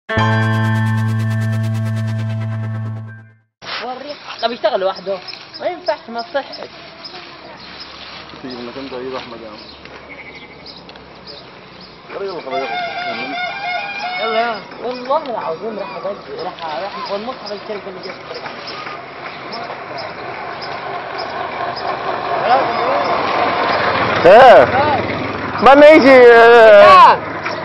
وريك طب يشتغل لوحده ما ينفعش ما تصحش تيجي المكان ده ايه احمد يا عم يلا خلاص يلا يلا والله العظيم راح اضيق راح راح والمصحف الشركه اللي جت ايه ما يجي آه،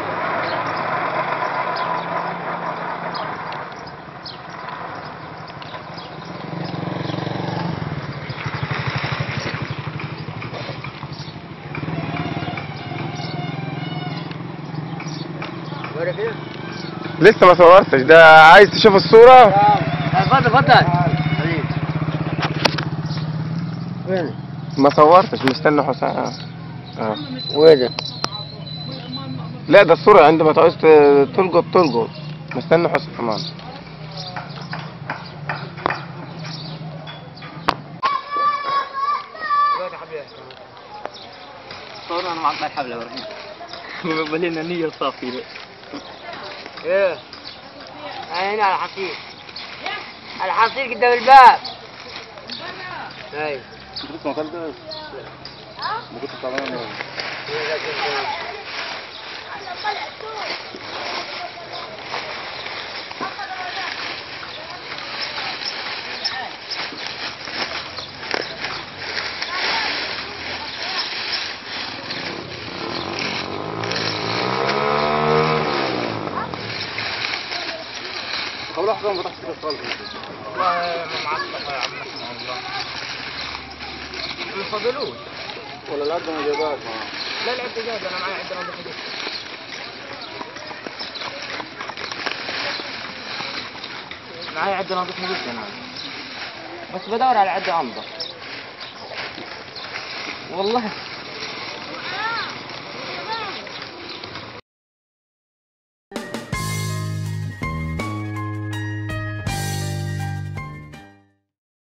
لسه ما صورتش ده عايز تشوف الصورة تفضل تفضل وين ما صورتش مستني حسام اه وين لا ده الصورة عندما تعوز ت- تلقط تلقط مستني حسام كمان صور انا معطل الحبل وريني مقبلين النية صافية ايه هنا على الحصير على الحصير قدام الباب اي انت لسه ما اكلتش؟ ما كنتش تعبان خلاص حسام فتحت كده خالص والله ما معصب يا عم اسمع الله ما فضلوش ولا العدة ما جابهاش لا العدة جاهزة انا معي عدة نظيفة جدا معي عدة نظيفة جدا انا بس بدور على عدة انظف والله